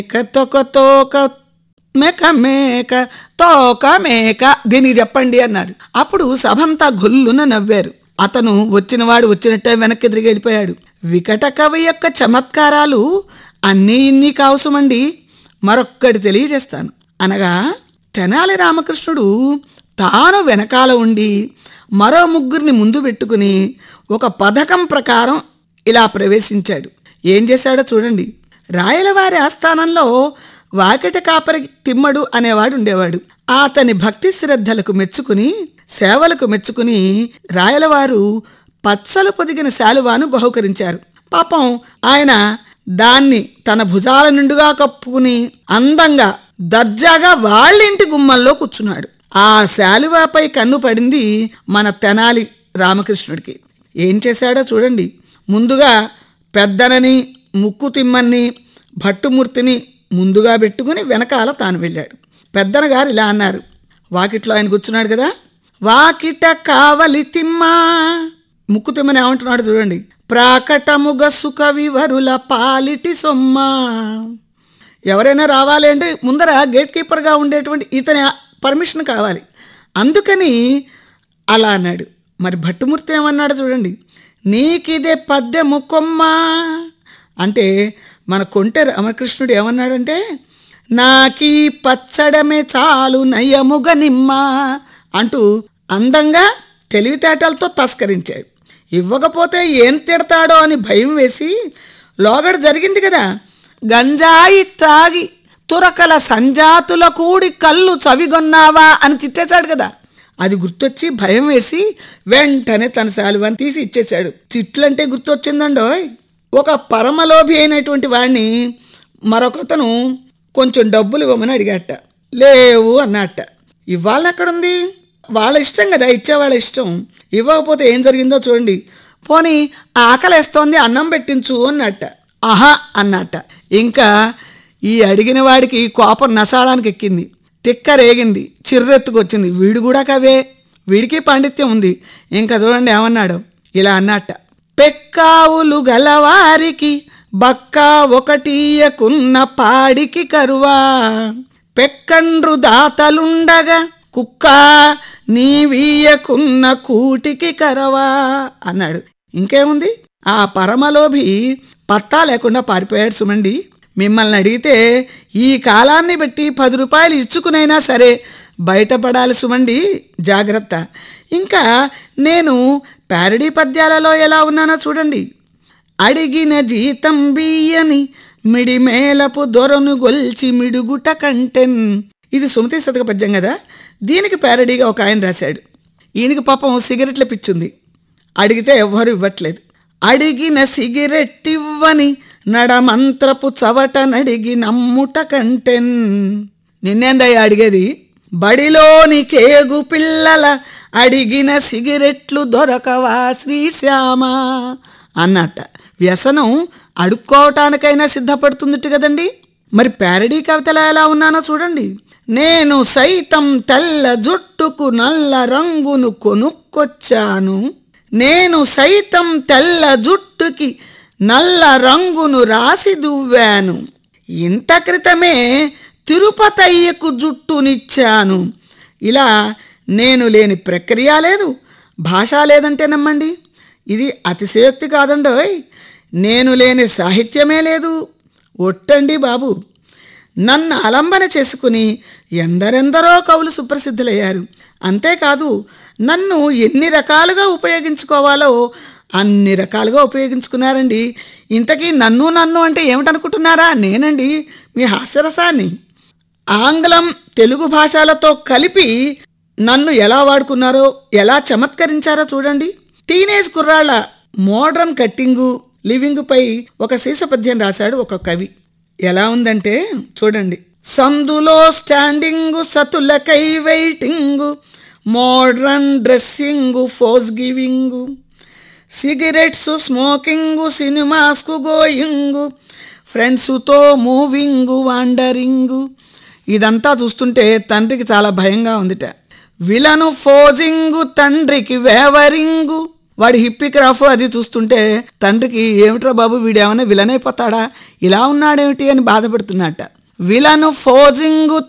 తొక తోక మేక మేక తోక మేక దీనికి చెప్పండి అన్నారు అప్పుడు సభంతా గొల్లున నవ్వారు అతను వచ్చినవాడు వచ్చినట్టే వెనక్కి తిరిగి వెళ్ళిపోయాడు వికట కవి యొక్క చమత్కారాలు అన్నీ ఇన్ని కావసమండి మరొక్కటి తెలియజేస్తాను అనగా తెనాలి రామకృష్ణుడు తాను వెనకాల ఉండి మరో ముగ్గురిని ముందు పెట్టుకుని ఒక పథకం ప్రకారం ఇలా ప్రవేశించాడు ఏం చేశాడో చూడండి రాయలవారి ఆస్థానంలో వాకిట కాపరి తిమ్మడు అనేవాడు ఉండేవాడు అతని భక్తి శ్రద్ధలకు మెచ్చుకుని సేవలకు మెచ్చుకుని రాయలవారు పచ్చలు పొదిగిన శాలువాను బహుకరించారు పాపం ఆయన దాన్ని తన భుజాల నిండుగా కప్పుకుని అందంగా దర్జాగా వాళ్ళింటి గుమ్మంలో కూర్చున్నాడు ఆ శాలువాపై కన్ను పడింది మన తెనాలి రామకృష్ణుడికి ఏం చేశాడో చూడండి ముందుగా పెద్దనని ముక్కు తిమ్మని భట్టుమూర్తిని ముందుగా పెట్టుకుని వెనకాల తాను వెళ్ళాడు పెద్దన గారు ఇలా అన్నారు వాకిట్లో ఆయన కూర్చున్నాడు కదా వాకిట కావలి తిమ్మా ముక్కు తిమ్మని ఏమంటున్నాడు చూడండి ప్రాకటముగ సుఖ వివరుల పాలిటి సొమ్మా ఎవరైనా రావాలి అంటే ముందర గేట్ కీపర్గా ఉండేటువంటి ఇతని పర్మిషన్ కావాలి అందుకని అలా అన్నాడు మరి భట్టుమూర్తి ఏమన్నాడు చూడండి నీకిదే పద్యము కొమ్మా అంటే మన కొంటె రామకృష్ణుడు ఏమన్నాడంటే నాకీ పచ్చడమే చాలు నయముగ నిమ్మ అంటూ అందంగా తెలివితేటలతో తస్కరించాడు ఇవ్వకపోతే ఏం తిడతాడో అని భయం వేసి లోగడ జరిగింది కదా గంజాయి తాగి తురకల సంజాతుల కూడి కళ్ళు చవిగొన్నావా అని తిట్టేశాడు కదా అది గుర్తొచ్చి భయం వేసి వెంటనే తన శాలువాని తీసి ఇచ్చేశాడు తిట్లంటే గుర్తొచ్చిందండోయ్ ఒక పరమలోభి అయినటువంటి వాడిని మరొకతను కొంచెం డబ్బులు ఇవ్వమని అడిగాట లేవు అన్నట్ట ఇవ్వాలని ఎక్కడుంది వాళ్ళ ఇష్టం కదా ఇచ్చే వాళ్ళ ఇష్టం ఇవ్వకపోతే ఏం జరిగిందో చూడండి పోనీ ఆకలేస్తోంది అన్నం పెట్టించు అన్నట్ట ఆహా అన్నట్ట ఇంకా ఈ అడిగిన వాడికి కోపం నసాడానికి ఎక్కింది తిక్క రేగింది చిర్రెత్తుకొచ్చింది వీడు కూడా కవే వీడికి పాండిత్యం ఉంది ఇంకా చూడండి ఏమన్నాడు ఇలా అన్నట్ట పెక్కావులు గలవారికి బక్కా ఒకటీయకున్న పాడికి కరువా పెక్కండ్రు దాతలుండగా కుక్క నీవీయకున్న కూటికి కరవా అన్నాడు ఇంకేముంది ఆ పరమలోభి పత్తా లేకుండా పారిపోయాడు సుమండి మిమ్మల్ని అడిగితే ఈ కాలాన్ని బట్టి పది రూపాయలు ఇచ్చుకునైనా సరే బయటపడాలి సుమండి జాగ్రత్త ఇంకా నేను ప్యారడీ పద్యాలలో ఎలా ఉన్నానో చూడండి అడిగిన జీతం బియ్యని మిడిమేలపు దొరను గొల్చి మిడుగుట కంటెన్ ఇది సుమతి శతక పద్యం కదా దీనికి ప్యారడీగా ఒక ఆయన రాశాడు ఈయనకి పాపం సిగరెట్ల పిచ్చుంది అడిగితే ఎవ్వరు ఇవ్వట్లేదు అడిగిన సిగరెట్ ఇవ్వని నడమంత్రపు చవట నడిగి నమ్ముట కంటెన్ నిన్నేందయ్యా అడిగేది బడిలోని కేగు పిల్లల అడిగిన సిగరెట్లు దొరకవా శ్రీశ్యామ అన్నట్ట వ్యసనం అడుక్కోవటానికైనా సిద్ధపడుతుందిట కదండి మరి ప్యారడీ కవితలో ఎలా ఉన్నానో చూడండి నేను సైతం తెల్ల జుట్టుకు నల్ల రంగును కొనుక్కొచ్చాను నేను సైతం తెల్ల జుట్టుకి నల్ల రంగును రాసి దువ్వాను ఇంత క్రితమే తిరుపతయ్యకు జుట్టునిచ్చాను ఇలా నేను లేని ప్రక్రియ లేదు భాష లేదంటే నమ్మండి ఇది అతిశయోక్తి కాదండోయ్ నేను లేని సాహిత్యమే లేదు ఒట్టండి బాబు నన్ను అలంబన చేసుకుని ఎందరెందరో కవులు సుప్రసిద్ధులయ్యారు అంతేకాదు నన్ను ఎన్ని రకాలుగా ఉపయోగించుకోవాలో అన్ని రకాలుగా ఉపయోగించుకున్నారండి ఇంతకీ నన్ను నన్ను అంటే ఏమిటనుకుంటున్నారా నేనండి మీ హాస్యరసాన్ని ఆంగ్లం తెలుగు భాషలతో కలిపి నన్ను ఎలా వాడుకున్నారో ఎలా చమత్కరించారో చూడండి టీనేజ్ కుర్రాళ్ళ మోడ్రన్ కట్టింగు లివింగ్ పై ఒక శీసపద్యం రాశాడు ఒక కవి ఎలా ఉందంటే చూడండి సందులో స్టాండింగు సతులకై waiting modern dressing pose giving cigarettes smoking సినిమాస్కు గోయింగు ఫ్రెండ్స్తో మూవింగు వాండరింగు ఇదంతా చూస్తుంటే తండ్రికి చాలా భయంగా ఉందిట విలను ఫోజింగు తండ్రికి వేవరింగు వాడి హిప్పిక్రాఫ్ అది చూస్తుంటే తండ్రికి ఏమిట్రా బాబు వీడేమైనా విలన్ అయిపోతాడా ఇలా ఉన్నాడేమిటి అని బాధపడుతున్నట్ట విలను ఫోజింగు